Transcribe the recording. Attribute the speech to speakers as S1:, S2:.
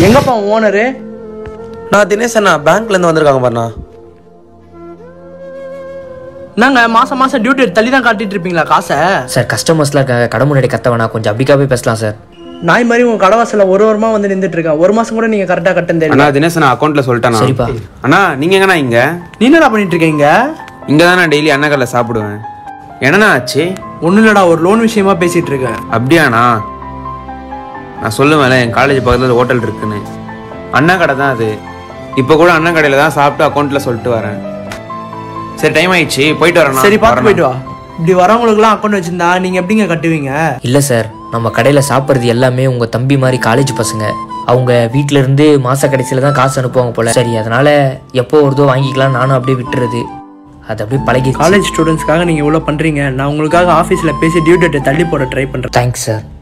S1: எங்கப்பா ஓனரு
S2: நான் தினேஷ் அண்ணா பேங்க்ல இருந்து வந்திருக்காங்க பாருண்ணா
S1: நாங்க மாசம் மாசம் டியூட்டி தள்ளி தான் காட்டிட்டு இருப்பீங்களா காசை
S3: சார் கஸ்டமர்ஸ்லாம் இருக்காங்க கடை முன்னாடி கத்த வேணாம் கொஞ்சம் அப்படிக்காவே பேசலாம் சார்
S1: நாய் மாதிரி உங்க கடவாசல ஒரு வாரமா வந்து நின்றுட்டு இருக்கேன் ஒரு மாசம் கூட நீங்க கரெக்டா கட்டன் தெரியல
S4: அண்ணா தினேஷ் நான் அக்கௌண்ட்ல சொல்லிட்டேண்ணா
S3: சரிப்பா
S4: அண்ணா நீங்க எங்கண்ணா இங்க
S1: நீ என்னடா பண்ணிட்டு இருக்கீங்க
S4: இங்க தான் நான் டெய்லி அண்ணா கடையில் சாப்பிடுவேன் என்னண்ணா ஆச்சு
S1: ஒண்ணும் இல்லடா ஒரு லோன் விஷயமா பேசிட்டு இருக்கேன்
S4: அப்படியாண்ணா நான் சொல்லுவேன்ல என் காலேஜ் பக்கத்துல ஹோட்டல் இருக்குன்னு அண்ணா கடை தான் அது இப்போ கூட அண்ணா கடையில தான் சாப்பிட்டு அக்கௌண்ட்ல சொல்லிட்டு வரேன் சரி டைம் ஆயிடுச்சு போயிட்டு வரேன்
S1: சரி பார்த்து போயிட்டு வா இப்படி வரவங்களுக்குலாம் அக்கௌண்ட் வச்சிருந்தா நீங்க எப்படிங்க கட்டுவீங்க
S3: இல்லை சார் நம்ம கடையில் சாப்பிட்றது எல்லாமே உங்கள் தம்பி மாதிரி காலேஜ் பசங்க அவங்க வீட்ல இருந்து மாத கடைசியில் தான் காசு அனுப்புவாங்க போல சரி அதனால எப்போ வருதோ வாங்கிக்கலாம் நானும் அப்படியே விட்டுறது அது அப்படியே பழகி
S1: காலேஜ் ஸ்டூடெண்ட்ஸ்க்காக நீங்க இவ்வளவு பண்றீங்க நான் உங்களுக்காக ஆபீஸ்ல பேசி டியூ டேட்டை தள்ளி போட ட்ரை பண்றேன்
S3: தேங்க்ஸ் சார்